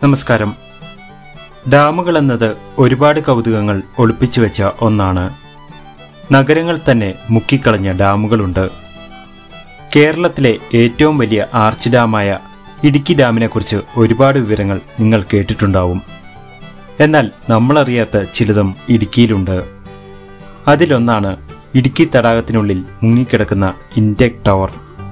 നമസ്കാരം ഡാമുകൾ എന്നത് ഒരുപാട് കൗതുകങ്ങൾ ഒളിപ്പിച്ചു വെച്ച ഒന്നാണ് നഗരങ്ങൾ തന്നെ മുക്കിക്കളഞ്ഞ ഡാമുകളുണ്ട് കേരളത്തിലെ ഏറ്റവും വലിയ ആർച്ച് ഡാമായ ഇടുക്കി ഡാമിനെക്കുറിച്ച് ഒരുപാട് വിവരങ്ങൾ നിങ്ങൾ കേട്ടിട്ടുണ്ടാവും എന്നാൽ നമ്മളറിയാത്ത ചിലതും ഇടുക്കിയിലുണ്ട് അതിലൊന്നാണ് ഇടുക്കി തടാകത്തിനുള്ളിൽ മുങ്ങിക്കിടക്കുന്ന ഇൻടെക് ടവർ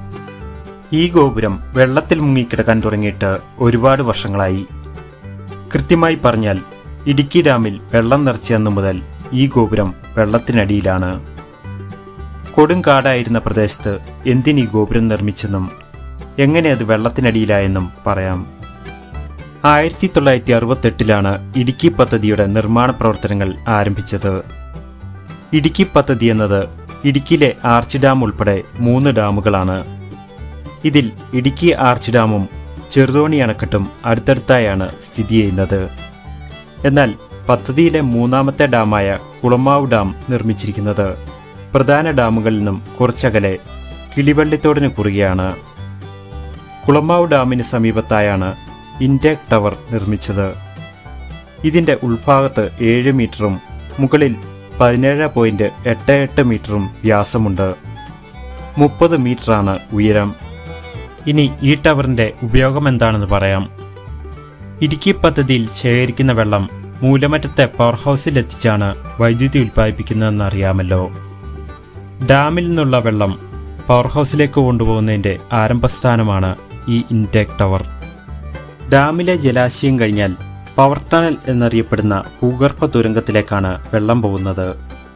ഈ ഗോപുരം വെള്ളത്തിൽ മുങ്ങിക്കിടക്കാൻ തുടങ്ങിയിട്ട് ഒരുപാട് വർഷങ്ങളായി കൃത്യമായി പറഞ്ഞാൽ ഇടുക്കി ഡാമിൽ വെള്ളം നിറച്ചന്നു മുതൽ ഈ ഗോപുരം വെള്ളത്തിനടിയിലാണ് കൊടുങ്കാടായിരുന്ന പ്രദേശത്ത് എന്തിനീ ഗോപുരം നിർമ്മിച്ചെന്നും എങ്ങനെ അത് വെള്ളത്തിനടിയിലായെന്നും പറയാം ആയിരത്തി തൊള്ളായിരത്തി അറുപത്തെട്ടിലാണ് ഇടുക്കി പദ്ധതിയുടെ നിർമ്മാണ പ്രവർത്തനങ്ങൾ ആരംഭിച്ചത് ഇടുക്കി പദ്ധതി എന്നത് ഇടുക്കിയിലെ ആർച്ച് ഡാം ഉൾപ്പെടെ മൂന്ന് ഡാമുകളാണ് ഇതിൽ ഇടുക്കി ആർച്ച് ഡാമും ചെറുതോണി അണക്കെട്ടും അടുത്തടുത്തായാണ് സ്ഥിതി ചെയ്യുന്നത് എന്നാൽ പദ്ധതിയിലെ മൂന്നാമത്തെ ഡാമായ കുളമാവ് ഡാം നിർമ്മിച്ചിരിക്കുന്നത് പ്രധാന ഡാമുകളിൽ നിന്നും കുറച്ചകലെ കിളിവള്ളിത്തോടിന് കുറുകെയാണ് കുളമാവ് ഡാമിന് സമീപത്തായാണ് ഇൻടേക്ക് ടവർ നിർമ്മിച്ചത് ഇതിന്റെ ഉൾഭാഗത്ത് ഏഴ് മീറ്ററും മുകളിൽ പതിനേഴ് പോയിന്റ് എട്ട് എട്ട് മീറ്ററും വ്യാസമുണ്ട് മുപ്പത് മീറ്ററാണ് ഉയരം ഇനി ഈ ടവറിന്റെ ഉപയോഗം എന്താണെന്ന് പറയാം ഇടുക്കി പദ്ധതിയിൽ ശേഖരിക്കുന്ന വെള്ളം മൂലമറ്റത്തെ പവർ ഹൗസിൽ എത്തിച്ചാണ് വൈദ്യുതി ഉൽപ്പാദിപ്പിക്കുന്നതെന്ന് അറിയാമല്ലോ ഡാമിൽ നിന്നുള്ള വെള്ളം പവർ ഹൗസിലേക്ക് കൊണ്ടുപോകുന്നതിന്റെ ആരംഭസ്ഥാനമാണ് ഈ ഇൻടേക്ക് ടവർ ഡാമിലെ ജലാശയം കഴിഞ്ഞാൽ പവർ ടണൽ എന്നറിയപ്പെടുന്ന ഭൂഗർഭ തുരങ്കത്തിലേക്കാണ് വെള്ളം പോകുന്നത്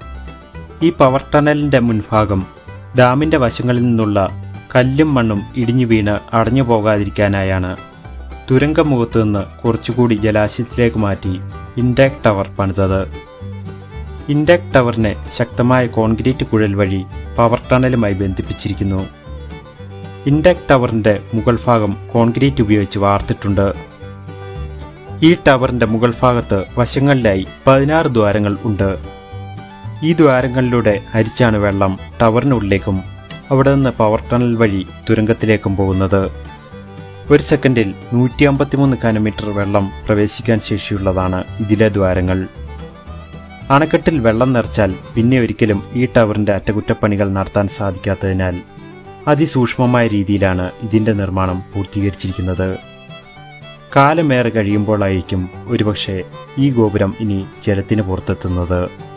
ഈ പവർ ടണലിന്റെ മുൻഭാഗം ഡാമിന്റെ വശങ്ങളിൽ നിന്നുള്ള കല്ലും മണ്ണും ഇടിഞ്ഞു വീണ് അടഞ്ഞു പോകാതിരിക്കാനായാണ് തുരങ്കമുഖത്ത് നിന്ന് കുറച്ചുകൂടി ജലാശയത്തിലേക്ക് മാറ്റി ഇൻടാക് ടവർ പണിതത് ഇൻടാക് ടവറിനെ ശക്തമായ കോൺക്രീറ്റ് കുഴൽ വഴി പവർ ടണലുമായി ബന്ധിപ്പിച്ചിരിക്കുന്നു ഇൻടാക് ടവറിന്റെ മുകൾ ഭാഗം കോൺക്രീറ്റ് ഉപയോഗിച്ച് വാർത്തിട്ടുണ്ട് ഈ ടവറിന്റെ മുകൾ ഭാഗത്ത് വശങ്ങളിലായി പതിനാറ് ദ്വാരങ്ങൾ ഉണ്ട് ഈ ദ്വാരങ്ങളിലൂടെ ഹരിച്ചാണ് വെള്ളം ടവറിനുള്ളിലേക്കും അവിടെ നിന്ന് പവർ ടണൽ വഴി തുരങ്കത്തിലേക്കും പോകുന്നത് ഒരു സെക്കൻഡിൽ നൂറ്റി അമ്പത്തിമൂന്ന് കാനമീറ്റർ വെള്ളം പ്രവേശിക്കാൻ ശേഷിയുള്ളതാണ് ഇതിലെ ദ്വാരങ്ങൾ അണക്കെട്ടിൽ വെള്ളം നിറച്ചാൽ പിന്നെ ഒരിക്കലും ഈ ടവറിന്റെ അറ്റകുറ്റപ്പണികൾ നടത്താൻ സാധിക്കാത്തതിനാൽ അതിസൂക്ഷ്മമായ രീതിയിലാണ് ഇതിന്റെ നിർമ്മാണം പൂർത്തീകരിച്ചിരിക്കുന്നത് കാലമേറെ കഴിയുമ്പോഴായിരിക്കും ഒരുപക്ഷെ ഈ ഗോപുരം ഇനി ജലത്തിന് പുറത്തെത്തുന്നത്